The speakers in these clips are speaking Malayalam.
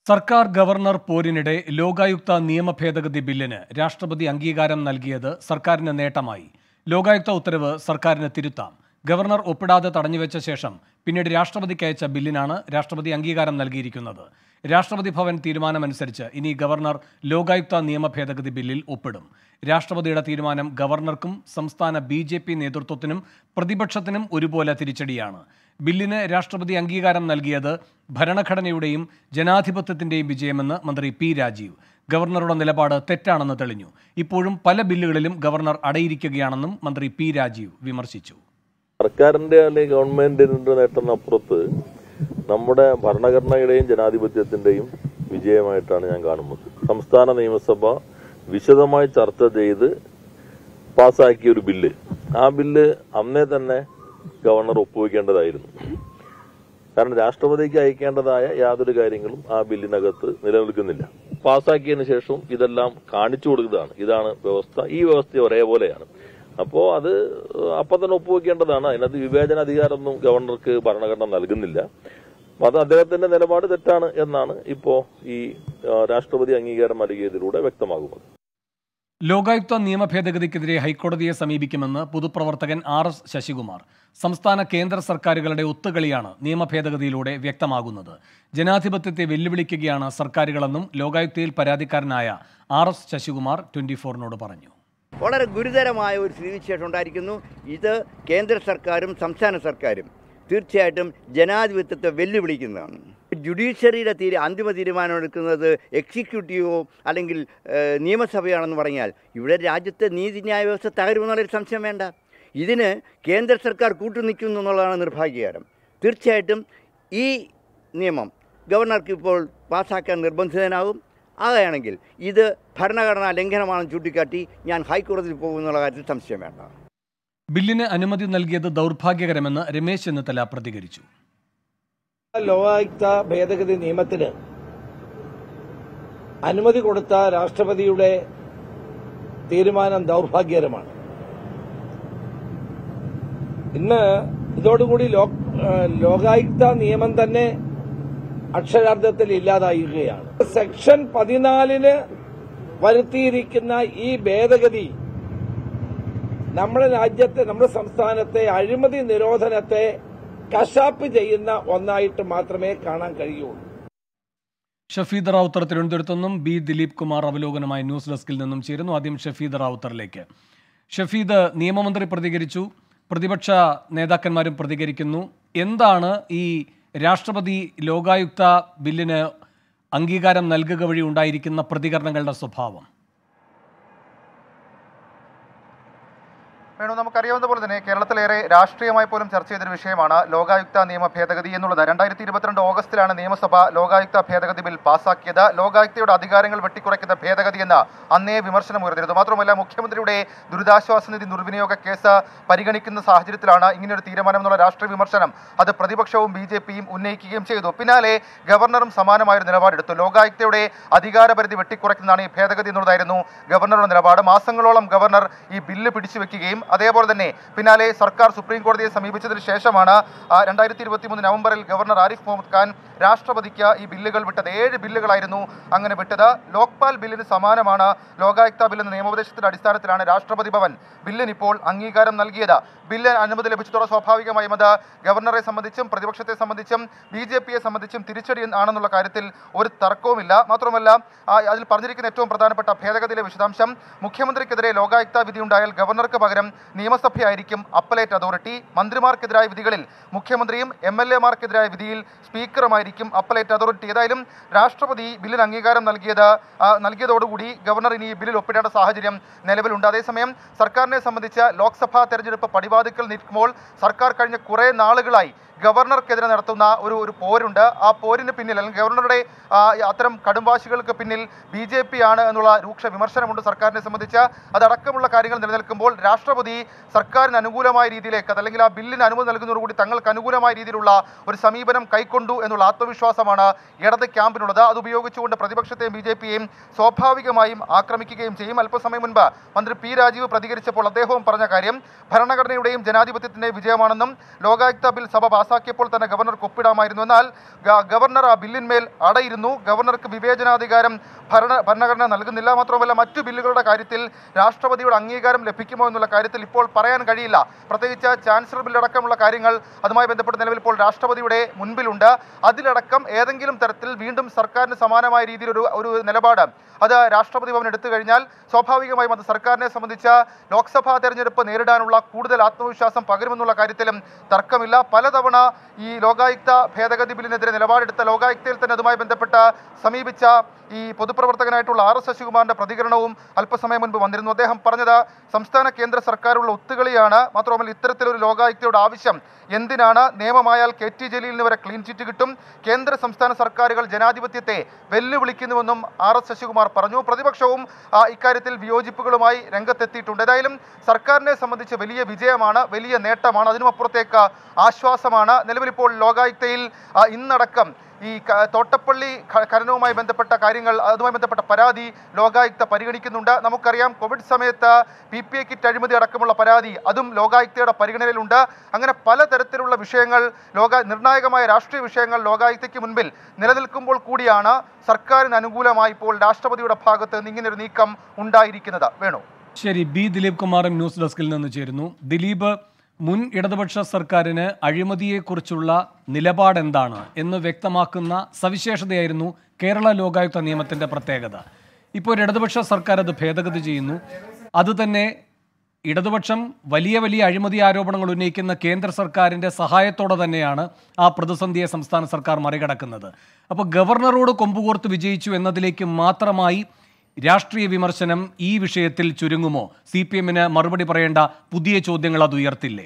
സർക്കാർ ഗവർണർ പോരിനിടെ ലോകായുക്ത നിയമ ഭേദഗതി ബില്ലിന് രാഷ്ട്രപതി അംഗീകാരം നൽകിയത് സർക്കാരിന് നേട്ടമായി ലോകായുക്ത ഉത്തരവ് സർക്കാരിന് തിരുത്താം ഗവർണർ ഒപ്പിടാതെ തടഞ്ഞുവെച്ച ശേഷം പിന്നീട് രാഷ്ട്രപതിക്ക് അയച്ച ബില്ലിനാണ് രാഷ്ട്രപതി അംഗീകാരം നൽകിയിരിക്കുന്നത് രാഷ്ട്രപതി ഭവൻ തീരുമാനമനുസരിച്ച് ഇനി ഗവർണർ ലോകായുക്ത നിയമ ഭേദഗതി ബില്ലിൽ ഒപ്പിടും രാഷ്ട്രപതിയുടെ തീരുമാനം ഗവർണർക്കും സംസ്ഥാന ബി ജെ പി നേതൃത്വത്തിനും പ്രതിപക്ഷത്തിനും ഒരുപോലെ തിരിച്ചടിയാണ് ബില്ലിന് രാഷ്ട്രപതി അംഗീകാരം നൽകിയത് ഭരണഘടനയുടെയും ജനാധിപത്യത്തിന്റെയും വിജയമെന്ന് മന്ത്രി പി രാജീവ് ഗവർണറുടെ നിലപാട് തെറ്റാണെന്ന് തെളിഞ്ഞു ഇപ്പോഴും പല ബില്ലുകളിലും ഗവർണർ അടയിരിക്കുകയാണെന്നും മന്ത്രി പി രാജീവ് വിമർശിച്ചു സർക്കാരിന്റെ അല്ലെങ്കിൽ ഗവൺമെന്റിന്റെ നേട്ടത്തിനപ്പുറത്ത് നമ്മുടെ ഭരണഘടനയുടെയും ജനാധിപത്യത്തിന്റെയും വിജയമായിട്ടാണ് ഞാൻ കാണുന്നത് സംസ്ഥാന നിയമസഭ വിശദമായി ചർച്ച ചെയ്ത് പാസ്സാക്കിയ ഒരു ബില്ല് ആ ബില്ല് അന്നേ തന്നെ ഗവർണർ ഒപ്പുവെക്കേണ്ടതായിരുന്നു കാരണം രാഷ്ട്രപതിക്ക് അയക്കേണ്ടതായ യാതൊരു കാര്യങ്ങളും ആ ബില്ലിനകത്ത് നിലനിൽക്കുന്നില്ല പാസ്സാക്കിയതിനു ശേഷം ഇതെല്ലാം കാണിച്ചു കൊടുക്കുന്നതാണ് ഇതാണ് വ്യവസ്ഥ ഈ വ്യവസ്ഥ ഒരേപോലെയാണ് അപ്പോ അത് അപ്പൊ തന്നെ ഒപ്പുവെക്കേണ്ടതാണ് അതിനകത്ത് വിവേചന അധികാരമൊന്നും ഗവർണർക്ക് ഭരണഘടന നൽകുന്നില്ല അപ്പൊ അത് അദ്ദേഹത്തിന്റെ നിലപാട് തെറ്റാണ് എന്നാണ് ഇപ്പോ ഈ ആ, രാഷ്ട്രപതി അംഗീകാരം നൽകിയതിലൂടെ വ്യക്തമാകുന്നത് ലോകായുക്ത നിയമ ഭേദഗതിക്കെതിരെ ഹൈക്കോടതിയെ സമീപിക്കുമെന്ന് പൊതുപ്രവർത്തകൻ ആർ എസ് ശശികുമാർ സംസ്ഥാന കേന്ദ്ര സർക്കാരുകളുടെ ഒത്തുകളിയാണ് നിയമ ഭേദഗതിയിലൂടെ വ്യക്തമാകുന്നത് ജനാധിപത്യത്തെ വെല്ലുവിളിക്കുകയാണ് സർക്കാരുകളെന്നും ലോകായുക്തയിൽ പരാതിക്കാരനായ ആർ എസ് ശശികുമാർ ട്വന്റി ഫോറിനോട് പറഞ്ഞു വളരെ ഗുരുതരമായ ഒരു സ്ഥിതിവിശേഷം ഉണ്ടായിരിക്കുന്നു ഇത് കേന്ദ്ര സർക്കാരും സംസ്ഥാന സർക്കാരും തീർച്ചയായിട്ടും ജനാധിപത്യത്തെ വെല്ലുവിളിക്കുന്നതാണ് ജുഡീഷ്യറിയുടെ തീരു അന്തിമ തീരുമാനം എടുക്കുന്നത് എക്സിക്യൂട്ടീവോ അല്ലെങ്കിൽ ഏഹ്, നിയമസഭയാണെന്ന് പറഞ്ഞാൽ ഇവിടെ രാജ്യത്തെ നീതിന്യായ വ്യവസ്ഥ തകരുമെന്നുള്ളൊരു സംശയം വേണ്ട ഇതിന് കേന്ദ്ര സർക്കാർ കൂട്ടുനിൽക്കുന്നു എന്നുള്ളതാണ് നിർഭാഗ്യകരം തീർച്ചയായിട്ടും ഈ നിയമം ഗവർണർക്ക് ഇപ്പോൾ പാസ്സാക്കാൻ നിർബന്ധിതനാകും ആകുകയാണെങ്കിൽ ഇത് ഭരണഘടനാ ലംഘനമാണെന്ന് ചൂണ്ടിക്കാട്ടി ഞാൻ ഹൈക്കോടതിയിൽ പോകുമെന്നുള്ള കാര്യത്തിൽ സംശയം വേണ്ട ബില്ലിന് അനുമതി നൽകിയത് ദൗർഭാഗ്യകരമെന്ന് രമേശ് ചെന്നിത്തല പ്രതികരിച്ചു ലോകായുക്ത ഭേദഗതി നിയമത്തിന് അനുമതി കൊടുത്ത രാഷ്ട്രപതിയുടെ തീരുമാനം ദൗർഭാഗ്യകരമാണ് ഇന്ന് ഇതോടുകൂടി ലോ- ഏഹ് ലോകായുക്ത നിയമം തന്നെ അക്ഷരാർത്ഥത്തിൽ ഇല്ലാതായിരിക്കുകയാണ് സെക്ഷൻ പതിനാലിന് വരുത്തിയിരിക്കുന്ന ഈ ഭേദഗതി നമ്മുടെ രാജ്യത്തെ നമ്മുടെ സംസ്ഥാനത്തെ അഴിമതി നിരോധനത്തെ കശാപ്പ് ചെയ്യുന്ന ഒന്നായിട്ട് മാത്രമേ കാണാൻ കഴിയുള്ളൂ ഷഫീദ് റാവുത്തർ തിരുവനന്തപുരത്തു നിന്നും ബി ദിലീപ് കുമാർ അവലോകനമായി ന്യൂസ് ഡെസ്കിൽ നിന്നും ചേരുന്നു ആദ്യം ഷഫീദ് റാവുത്തറിലേക്ക് ഷഫീദ് നിയമമന്ത്രി പ്രതികരിച്ചു പ്രതിപക്ഷ നേതാക്കന്മാരും പ്രതികരിക്കുന്നു എന്താണ് ഈ രാഷ്ട്രപതി ലോകായുക്ത ബില്ലിന് അംഗീകാരം നൽകുക വഴി ഉണ്ടായിരിക്കുന്ന പ്രതികരണങ്ങളുടെ സ്വഭാവം വേണു നമുക്കറിയാവുന്ന പോലെ തന്നെ കേരളത്തിലേറെ രാഷ്ട്രീയമായി പോലും ചർച്ച ചെയ്തൊരു വിഷയമാണ് ലോകായുക്ത നിയമ ഭേദഗതി എന്നുള്ളത് രണ്ടായിരത്തി ഇരുപത്തിരണ്ട് ഓഗസ്റ്റിലാണ് നിയമസഭ ലോകായുക്ത ഭേദഗതി ബിൽ പാസാക്കിയത് ലോകായുക്തയുടെ അധികാരങ്ങൾ വെട്ടിക്കുറയ്ക്കുന്ന ഭേദഗതി എന്ന് അന്നേ വിമർശനം ഉയർന്നിരുന്നു മാത്രമല്ല മുഖ്യമന്ത്രിയുടെ ദുരിതാശ്വാസ നിധി ദുർവിനിയോഗ കേസ് പരിഗണിക്കുന്ന സാഹചര്യത്തിലാണ് ഇങ്ങനെയൊരു തീരുമാനം എന്നുള്ള രാഷ്ട്രീയ വിമർശനം അത് പ്രതിപക്ഷവും ബി ജെ പിയും ഉന്നയിക്കുകയും ചെയ്തു പിന്നാലെ ഗവർണറും സമാനമായ ഒരു നിലപാടെടുത്തു ലോകായുക്തയുടെ അധികാരപരിധി വെട്ടിക്കുറയ്ക്കുന്നതാണ് ഈ ഭേദഗതി എന്നുള്ളതായിരുന്നു ഗവർണറുടെ നിലപാട് മാസങ്ങളോളം ഗവർണർ ഈ ബില്ല് പിടിച്ചു വെക്കുകയും അതേപോലെ തന്നെ പിന്നാലെ സർക്കാർ സുപ്രീം കോടതിയെ സമീപിച്ചതിന് ശേഷമാണ് രണ്ടായിരത്തി ഇരുപത്തി മൂന്ന് നവംബറിൽ ഗവർണർ ആരിഫ് മുഹമ്മദ് ഖാൻ രാഷ്ട്രപതിക്ക് ഈ ബില്ലുകൾ വിട്ടത് ഏഴ് ബില്ലുകളായിരുന്നു അങ്ങനെ വിട്ടത് ലോക്പാൽ ബില്ലിന് സമാനമാണ് ലോകായുക്ത ബിൽ എന്ന നിയമോപദേശത്തിന്റെ അടിസ്ഥാനത്തിലാണ് രാഷ്ട്രപതി ഭവൻ ബില്ലിന് ഇപ്പോൾ അംഗീകാരം നൽകിയത് ബില്ലിന് അനുമതി ലഭിച്ചതോടെ സ്വാഭാവികമായും അത് ഗവർണറെ സംബന്ധിച്ചും പ്രതിപക്ഷത്തെ സംബന്ധിച്ചും ബി ജെ പിയെ സംബന്ധിച്ചും തിരിച്ചടി ആണെന്നുള്ള കാര്യത്തിൽ ഒരു തർക്കവുമില്ല മാത്രമല്ല ആ, അതിൽ പറഞ്ഞിരിക്കുന്ന ഏറ്റവും പ്രധാനപ്പെട്ട ഭേദഗതിയിലെ വിശദാംശം മുഖ്യമന്ത്രിക്കെതിരെ ലോകായുക്ത വിധി ഉണ്ടായാൽ ഗവർണർക്ക് പകരം നിയമസഭയായിരിക്കും അപ്പലേറ്റ് അതോറിറ്റി മന്ത്രിമാർക്കെതിരായ വിധികളിൽ മുഖ്യമന്ത്രിയും എം എൽ എമാർക്കെതിരായ വിധിയിൽ സ്പീക്കറുമായിരിക്കും അപ്പലേറ്റ് അതോറിറ്റി ഏതായാലും രാഷ്ട്രപതി ബില്ലിന് അംഗീകാരം നൽകിയത് ആ, നൽകിയതോടുകൂടി ഗവർണർ ഇനി ഈ ബില്ലിൽ ഒപ്പിടേണ്ട സാഹചര്യം നിലവിലുണ്ട് അതേസമയം സർക്കാരിനെ സംബന്ധിച്ച് ലോക്സഭാ തെരഞ്ഞെടുപ്പ് പടിവാതിക്കൽ നിൽക്കുമ്പോൾ സർക്കാർ കഴിഞ്ഞ കുറേ നാളുകളായി ഗവർണർക്കെതിരെ നടത്തുന്ന ഒരു ഒരു പോരുണ്ട് ആ പോരിന് പിന്നിൽ അല്ലെങ്കിൽ ഗവർണറുടെ ആ, അത്തരം കടുംവാശികൾക്ക് പിന്നിൽ ബി ജെ പി ആണ് എന്നുള്ള രൂക്ഷ വിമർശനമുണ്ട് സർക്കാരിനെ സംബന്ധിച്ച് അതടക്കമുള്ള കാര്യങ്ങൾ നിലനിൽക്കുമ്പോൾ രാഷ്ട്രപതി സർക്കാരിന് അനുകൂലമായ രീതിയിലേക്ക് അതല്ലെങ്കിൽ ആ ബില്ലിന് അനുമതി നൽകുന്നതോടുകൂടി തങ്ങൾക്ക് അനുകൂലമായ രീതിയിലുള്ള ഒരു സമീപനം കൈക്കൊണ്ടു എന്നുള്ള ആത്മവിശ്വാസമാണ് ഇടത് ക്യാമ്പിനുള്ളത് അത് ഉപയോഗിച്ചുകൊണ്ട് പ്രതിപക്ഷത്തെയും ബി ജെ പിയെയും സ്വാഭാവികമായും ആക്രമിക്കുകയും ചെയ്യും അല്പസമയം മുൻപ് മന്ത്രി പി രാജീവ് പ്രതികരിച്ചപ്പോൾ അദ്ദേഹവും പറഞ്ഞ കാര്യം ഭരണഘടനയുടെയും ജനാധിപത്യത്തിന്റെയും വിജയമാണെന്നും ലോകായുക്ത ബിൽ സഭ പാസ് പാസാക്കിയപ്പോൾ തന്നെ ഗവർണർക്ക് ഒപ്പിടാമായിരുന്നു എന്നാൽ ഗ- ഗവർണർ ആ ബില്ലിന്മേൽ അടയിരുന്നു ഗവർണർക്ക് വിവേചനാധികാരം ഭരണ ഭരണഘടന നൽകുന്നില്ല മാത്രമല്ല മറ്റു ബില്ലുകളുടെ കാര്യത്തിൽ രാഷ്ട്രപതിയുടെ അംഗീകാരം ലഭിക്കുമോ എന്നുള്ള കാര്യത്തിൽ ഇപ്പോൾ പറയാൻ കഴിയില്ല പ്രത്യേകിച്ച് ചാൻസലർ ബില്ലടക്കമുള്ള കാര്യങ്ങൾ അതുമായി ബന്ധപ്പെട്ട് നിലവിൽ ഇപ്പോൾ രാഷ്ട്രപതിയുടെ മുൻപിലുണ്ട് അതിലടക്കം ഏതെങ്കിലും തരത്തിൽ വീണ്ടും സർക്കാരിന് സമാനമായ രീതിയിൽ ഒരു ഒരു നിലപാട് അത് രാഷ്ട്രപതി ഭവൻ എടുത്തു കഴിഞ്ഞാൽ സ്വാഭാവികമായും അത് സർക്കാരിനെ സംബന്ധിച്ച് ലോക്സഭാ തെരഞ്ഞെടുപ്പ് നേരിടാനുള്ള കൂടുതൽ ആത്മവിശ്വാസം പകരുമെന്നുള്ള കാര്യത്തിലും തർക്കമില്ല പലതവണ ഈ ലോകായുക്ത ഭേദഗതി ബില്ലിനെതിരെ നിലപാടെടുത്ത ലോകായുക്തയിൽ തന്നെ അതുമായി ബന്ധപ്പെട്ട് സമീപിച്ച ഈ പൊതുപ്രവർത്തകനായിട്ടുള്ള ആർ എസ് ശശികുമാറിന്റെ പ്രതികരണവും അല്പസമയം മുൻപ് വന്നിരുന്നു അദ്ദേഹം പറഞ്ഞത് സംസ്ഥാന കേന്ദ്ര സർക്കാരുള്ള ഒത്തുകളിയാണ് മാത്രമല്ല ഇത്തരത്തിലൊരു ലോകായുക്തയുടെ ആവശ്യം എന്തിനാണ് നിയമമായാൽ കെ ടി ജലീലിന് വരെ ക്ലീൻ ചിറ്റ് കിട്ടും കേന്ദ്ര സംസ്ഥാന സർക്കാരുകൾ ജനാധിപത്യത്തെ വെല്ലുവിളിക്കുന്നുവെന്നും ആർ എസ് ശശികുമാർ പറഞ്ഞു പ്രതിപക്ഷവും ആ, ഇക്കാര്യത്തിൽ വിയോജിപ്പുകളുമായി രംഗത്തെത്തിയിട്ടുണ്ട് ഏതായാലും സർക്കാരിനെ സംബന്ധിച്ച് വലിയ വിജയമാണ് വലിയ നേട്ടമാണ് അതിനുമപ്പുറത്തേക്ക് ആശ്വാസമാണ് നിലവിലിപ്പോൾ ലോകായുക്തയിൽ ആ, ഇന്നടക്കം ഈ ക- തോട്ടപ്പള്ളി ഖ- ഖനനവുമായി ബന്ധപ്പെട്ട കാര്യങ്ങൾ അതുമായി ബന്ധപ്പെട്ട പരാതി ലോകായുക്ത പരിഗണിക്കുന്നുണ്ട് നമുക്കറിയാം കോവിഡ് സമയത്ത് പി പി എ കിറ്റ് അഴിമതി അടക്കമുള്ള പരാതി അതും ലോകായുക്തയുടെ പരിഗണനയിലുണ്ട് അങ്ങനെ പലതരത്തിലുള്ള വിഷയങ്ങൾ ലോക നിർണായകമായ രാഷ്ട്രീയ വിഷയങ്ങൾ ലോകായുക്തയ്ക്ക് മുൻപിൽ നിലനിൽക്കുമ്പോൾ കൂടിയാണ് സർക്കാരിന് അനുകൂലമായി ഇപ്പോൾ രാഷ്ട്രപതിയുടെ ഭാഗത്ത് നിന്ന് ഇങ്ങനൊരു നീക്കം ഉണ്ടായിരിക്കുന്നത് വേണു ശരി ബി ദിലീപ് കുമാറും ന്യൂസ് ഡെസ്കിൽ നിന്ന് ചേരുന്നു ദിലീപ് മുൻ ഇടതുപക്ഷ സർക്കാരിന് അഴിമതിയെക്കുറിച്ചുള്ള നിലപാട് എന്താണ് എന്ന് വ്യക്തമാക്കുന്ന സവിശേഷതയായിരുന്നു കേരള ലോകായുക്ത നിയമത്തിന്റെ പ്രത്യേകത ഇപ്പോൾ ഒരു ഇടതുപക്ഷ സർക്കാർ അത് ഭേദഗതി ചെയ്യുന്നു അത് തന്നെ ഇടതുപക്ഷം വലിയ വലിയ അഴിമതി ആരോപണങ്ങൾ ഉന്നയിക്കുന്ന കേന്ദ്ര സർക്കാരിന്റെ സഹായത്തോടെ തന്നെയാണ് ആ പ്രതിസന്ധിയെ സംസ്ഥാന സർക്കാർ മറികടക്കുന്നത് അപ്പോൾ ഗവർണറോട് കൊമ്പുകോർത്ത് വിജയിച്ചു എന്നതിലേക്ക് മാത്രമായി രാഷ്ട്രീയ വിമർശനം ഈ വിഷയത്തിൽ ചുരുങ്ങുമോ സി പി എമ്മിന് മറുപടി പറയേണ്ട പുതിയ ചോദ്യങ്ങൾ അത് ഉയർത്തില്ലേ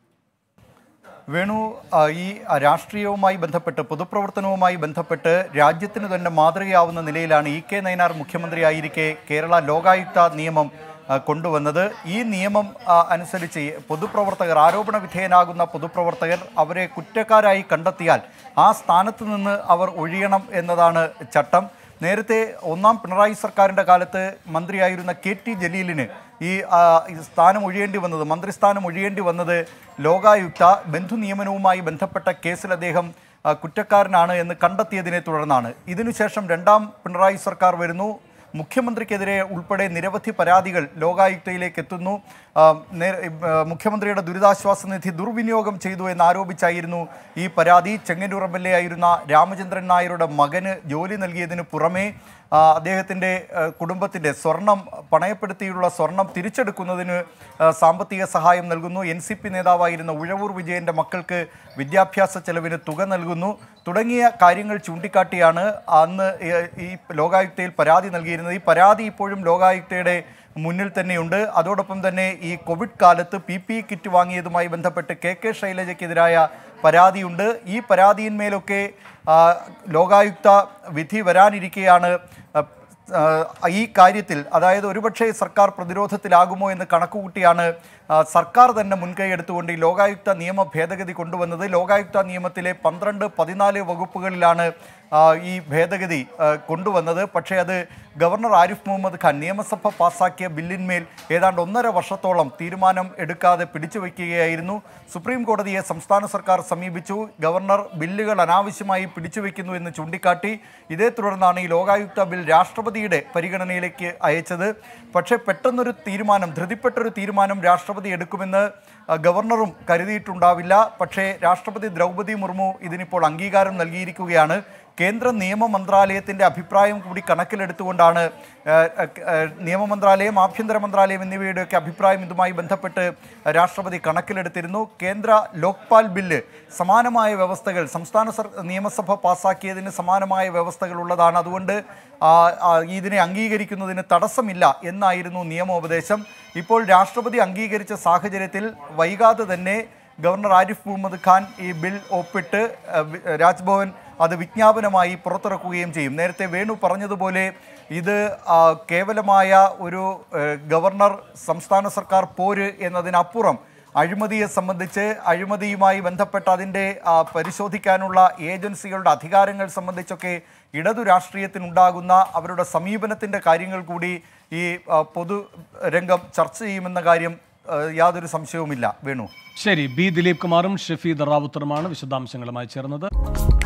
വേണു ആ, ഈ രാഷ്ട്രീയവുമായി ബന്ധപ്പെട്ട് പൊതുപ്രവർത്തനവുമായി ബന്ധപ്പെട്ട് രാജ്യത്തിന് തന്നെ മാതൃകയാവുന്ന നിലയിലാണ് ഇ കെ നയനാർ മുഖ്യമന്ത്രിയായിരിക്കെ കേരള ലോകായുക്ത നിയമം ആ, കൊണ്ടുവന്നത് ഈ നിയമം ആ, അനുസരിച്ച് ഈ പൊതുപ്രവർത്തകർ ആരോപണ വിധേയനാകുന്ന പൊതുപ്രവർത്തകർ അവരെ കുറ്റക്കാരായി കണ്ടെത്തിയാൽ ആ സ്ഥാനത്ത് നിന്ന് അവർ ഒഴിയണം എന്നതാണ് ചട്ടം നേരത്തെ ഒന്നാം പിണറായി സർക്കാരിൻ്റെ കാലത്ത് മന്ത്രിയായിരുന്ന കെ ടി ജലീലിന് ഈ ആ, ഈ സ്ഥാനം ഒഴിയേണ്ടി വന്നത് മന്ത്രിസ്ഥാനം ഒഴിയേണ്ടി വന്നത് ലോകായുക്ത ബന്ധു നിയമനവുമായി ബന്ധപ്പെട്ട കേസിൽ അദ്ദേഹം ആ, കുറ്റക്കാരനാണ് എന്ന് കണ്ടെത്തിയതിനെ തുടർന്നാണ് ഇതിനുശേഷം രണ്ടാം പിണറായി സർക്കാർ വരുന്നു മുഖ്യമന്ത്രിക്കെതിരെ ഉൾപ്പെടെ നിരവധി പരാതികൾ ലോകായുക്തയിലേക്ക് എത്തുന്നു ആ, നേ- ആ, മുഖ്യമന്ത്രിയുടെ ദുരിതാശ്വാസ നിധി ദുർവിനിയോഗം ചെയ്തു എന്നാരോപിച്ചായിരുന്നു ഈ പരാതി ചെങ്ങന്നൂർ എം എൽ എ ആയിരുന്ന രാമചന്ദ്രൻ നായരുടെ മകന് ജോലി നൽകിയതിന് പുറമെ ആ, അദ്ദേഹത്തിൻ്റെ ആ, കുടുംബത്തിൻ്റെ സ്വർണം പണയപ്പെടുത്തിയുള്ള സ്വർണം തിരിച്ചെടുക്കുന്നതിന് ആ, സാമ്പത്തിക സഹായം നൽകുന്നു എൻ സി പി നേതാവായിരുന്ന ഉഴവൂർ വിജയൻ്റെ മക്കൾക്ക് വിദ്യാഭ്യാസ ചെലവിന് തുക നൽകുന്നു തുടങ്ങിയ കാര്യങ്ങൾ ചൂണ്ടിക്കാട്ടിയാണ് അന്ന് ഈ- ഈ ലോകായുക്തയിൽ പരാതി നൽകിയിരുന്നത് ഈ പരാതി ഇപ്പോഴും ലോകായുക്തയുടെ മുന്നിൽ തന്നെയുണ്ട് അതോടൊപ്പം തന്നെ ഈ കോവിഡ് കാലത്ത് പി പി കിറ്റ് വാങ്ങിയതുമായി ബന്ധപ്പെട്ട് കെ കെ ശൈലജയ്ക്കെതിരായ പരാതിയുണ്ട് ഈ പരാതിയിന്മേലൊക്കെ ആ, ലോകായുക്ത വിധി വരാനിരിക്കെയാണ് ആ, ആ, ഈ കാര്യത്തിൽ അതായത് ഒരുപക്ഷെ സർക്കാർ പ്രതിരോധത്തിലാകുമോ എന്ന് കണക്കുകൂട്ടിയാണ് ആ, സർക്കാർ തന്നെ മുൻകൈ എടുത്തുകൊണ്ട് ഈ ലോകായുക്ത നിയമ ഭേദഗതി കൊണ്ടുവന്നത് ലോകായുക്ത നിയമത്തിലെ പന്ത്രണ്ട് പതിനാല് വകുപ്പുകളിലാണ് ആ, ഈ ഭേദഗതി ആ, കൊണ്ടുവന്നത് പക്ഷേ അത് ഗവർണർ ആരിഫ് മുഹമ്മദ് ഖാൻ നിയമസഭ പാസാക്കിയ ബില്ലിന്മേൽ ഏതാണ്ട് ഒന്നര വർഷത്തോളം തീരുമാനം എടുക്കാതെ പിടിച്ചു വയ്ക്കുകയായിരുന്നു സുപ്രീം കോടതിയെ സംസ്ഥാന സർക്കാർ സമീപിച്ചു ഗവർണർ ബില്ലുകൾ അനാവശ്യമായി പിടിച്ചു വയ്ക്കുന്നു എന്ന് ചൂണ്ടിക്കാട്ടി ഇതേ തുടർന്നാണ് ഈ ലോകായുക്ത ബിൽ രാഷ്ട്രപതിയുടെ പരിഗണനയിലേക്ക് അയച്ചത് പക്ഷേ പെട്ടെന്നൊരു തീരുമാനം ധൃതിപ്പെട്ടൊരു തീരുമാനം രാഷ്ട്രപതി എടുക്കുമെന്ന് ആ, ഗവർണറും കരുതിയിട്ടുണ്ടാവില്ല പക്ഷേ രാഷ്ട്രപതി ദ്രൗപദി മുർമു ഇതിനിപ്പോൾ അംഗീകാരം നൽകിയിരിക്കുകയാണ് കേന്ദ്ര നിയമ മന്ത്രാലയത്തിൻ്റെ അഭിപ്രായം കൂടി കണക്കിലെടുത്തുകൊണ്ടാണ് ആ, ആ, നിയമ മന്ത്രാലയം ആഭ്യന്തര മന്ത്രാലയം എന്നിവയുടെയൊക്കെ അഭിപ്രായം ഇതുമായി ബന്ധപ്പെട്ട് രാഷ്ട്രപതി കണക്കിലെടുത്തിരുന്നു കേന്ദ്ര ലോക്പാൽ ബില്ല് സമാനമായ വ്യവസ്ഥകൾ സംസ്ഥാന സർ നിയമസഭ പാസ്സാക്കിയതിന് സമാനമായ വ്യവസ്ഥകൾ ഉള്ളതാണ് അതുകൊണ്ട് ആ, ആ, ഇതിനെ അംഗീകരിക്കുന്നതിന് തടസ്സമില്ല എന്നായിരുന്നു നിയമോപദേശം ഇപ്പോൾ രാഷ്ട്രപതി അംഗീകരിച്ച സാഹചര്യത്തിൽ വൈകാതെ തന്നെ ഗവർണർ ആരിഫ് മുഹമ്മദ് ഖാൻ ഈ ബിൽ ഒപ്പിട്ട് ആ, വി- രാജ്ഭവൻ അത് വിജ്ഞാപനമായി പുറത്തിറക്കുകയും ചെയ്യും നേരത്തെ വേണു പറഞ്ഞതുപോലെ ഇത് ആ, കേവലമായ ഒരു ഏഹ്, ഗവർണർ സംസ്ഥാന സർക്കാർ പോര് എന്നതിനപ്പുറം അഴിമതിയെ സംബന്ധിച്ച് അഴിമതിയുമായി ബന്ധപ്പെട്ട അതിൻ്റെ ആ, പരിശോധിക്കാനുള്ള ഏജൻസികളുടെ അധികാരങ്ങൾ സംബന്ധിച്ചൊക്കെ ഇടതു രാഷ്ട്രീയത്തിനുണ്ടാകുന്ന അവരുടെ സമീപനത്തിൻ്റെ കാര്യങ്ങൾ കൂടി ഈ ആ, പൊതു രംഗം ചർച്ച ചെയ്യുമെന്ന കാര്യം ഏഹ്, യാതൊരു സംശയവുമില്ല വേണു ശരി ബി ദിലീപ് കുമാറും ഷഫീദ് റാവുത്തറുമാണ് വിശദാംശങ്ങളുമായി ചേർന്നത്